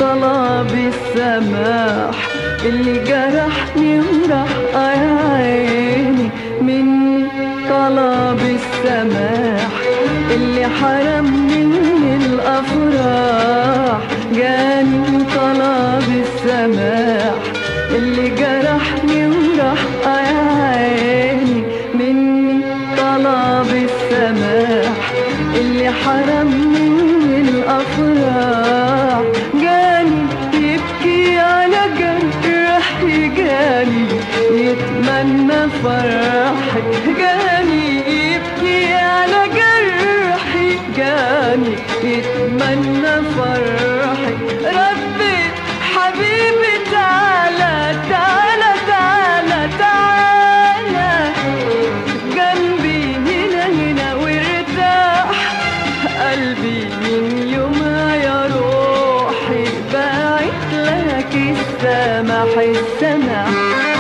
طلب السماح اللي جرحني وراح عيني مني طلب السماح اللي حرمني من الأفراح جاني طلب السماح اللي جرحني وراح عيني مني طلب السماح اللي حرمني من الأفراح جاني يبكي على جرحي جاني يتمنى فرحي جاني يبكي على جرحي جاني يتمنى فرحي ردت حبيبي تعالى تعالى تعالى تعالى جنبي هنا هنا وارتاح قلبي من يومها يا روحي باعت لك السماح السماح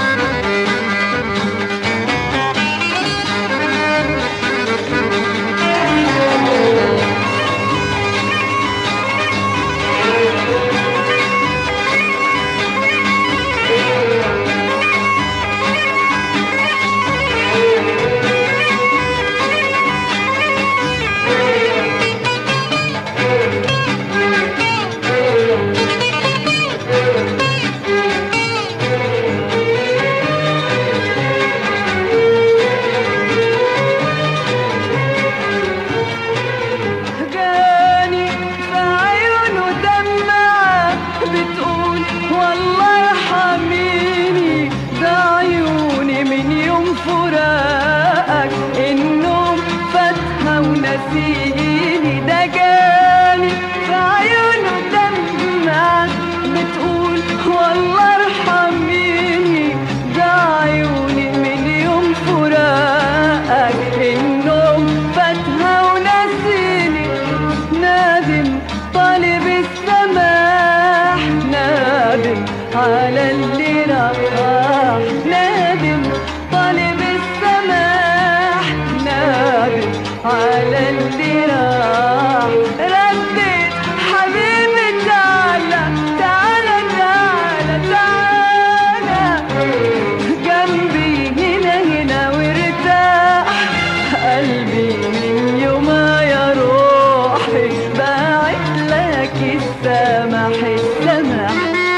جاني في عيونه دمعة بتقول والله ارحميني ده عيوني من يوم فراقك النوم فاتها ونسيني ده جاني في عيونه دمعة بتقول والله ارحميني ده عيوني من يوم فراقك النوم فاتها ونسيني نادم طالب السماح نادم على اللي راح نادم طالب السماح نادم على اللي راح ردت حبيبي تعالى تعالى تعالى تعالى جنبي هنا هنا وارتاح قلبي من يومها يا روحي باعت لك السماح السماح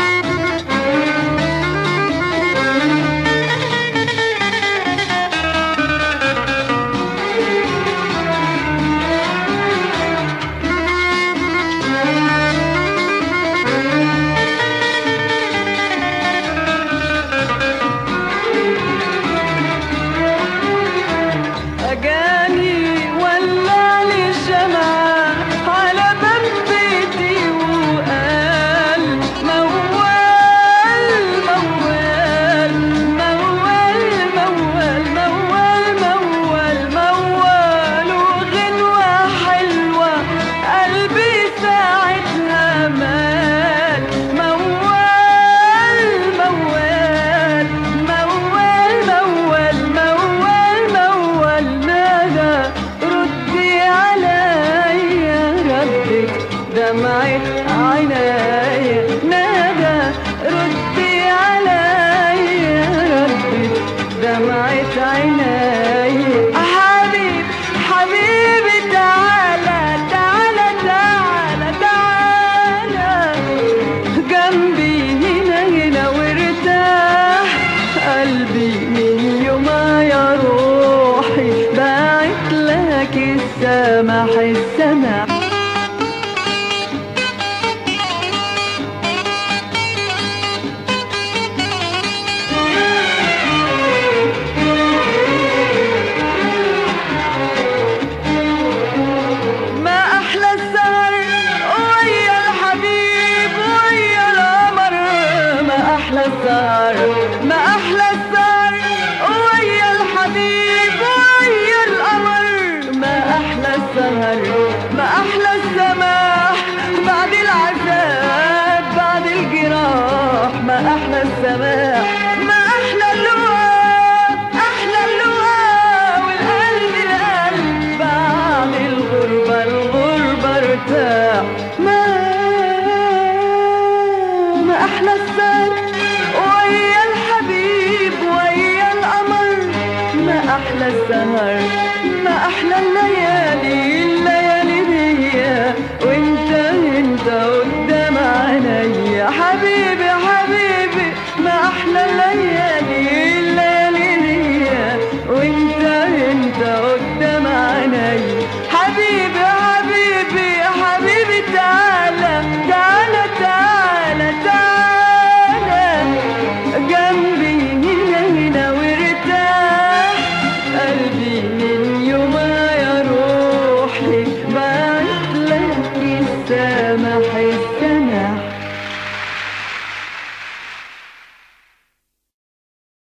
أجاني ولع لي شمعة على باب بيتي وقال موال موال موال موال موال موال موال وغنوة حلوة قلبي ساعتها مال موال موال موال موال موال موال نادى ردي عليا ردت دمعة عينيا نادى ردي عليا ردت دمعة عينيا حبيب حبيبي تعالى تعالى تعالى تعالى جنبي هنا هنا وارتاح قلبي من يومها يا روحي باعت لك السماح السماح ما أحلى السهر ويا الحبيب ويا القمر ما أحلى السهر ما أحلى السهر ويا الحبيب ويا القمر ما أحلى السهر ما أحلى السماح بعد العذاب بعد الجراح ما أحلى السماح ما أحلى اللقاء أحلى اللقاء والقلب القلب بعد الغربة الغربة ارتاح ما السهر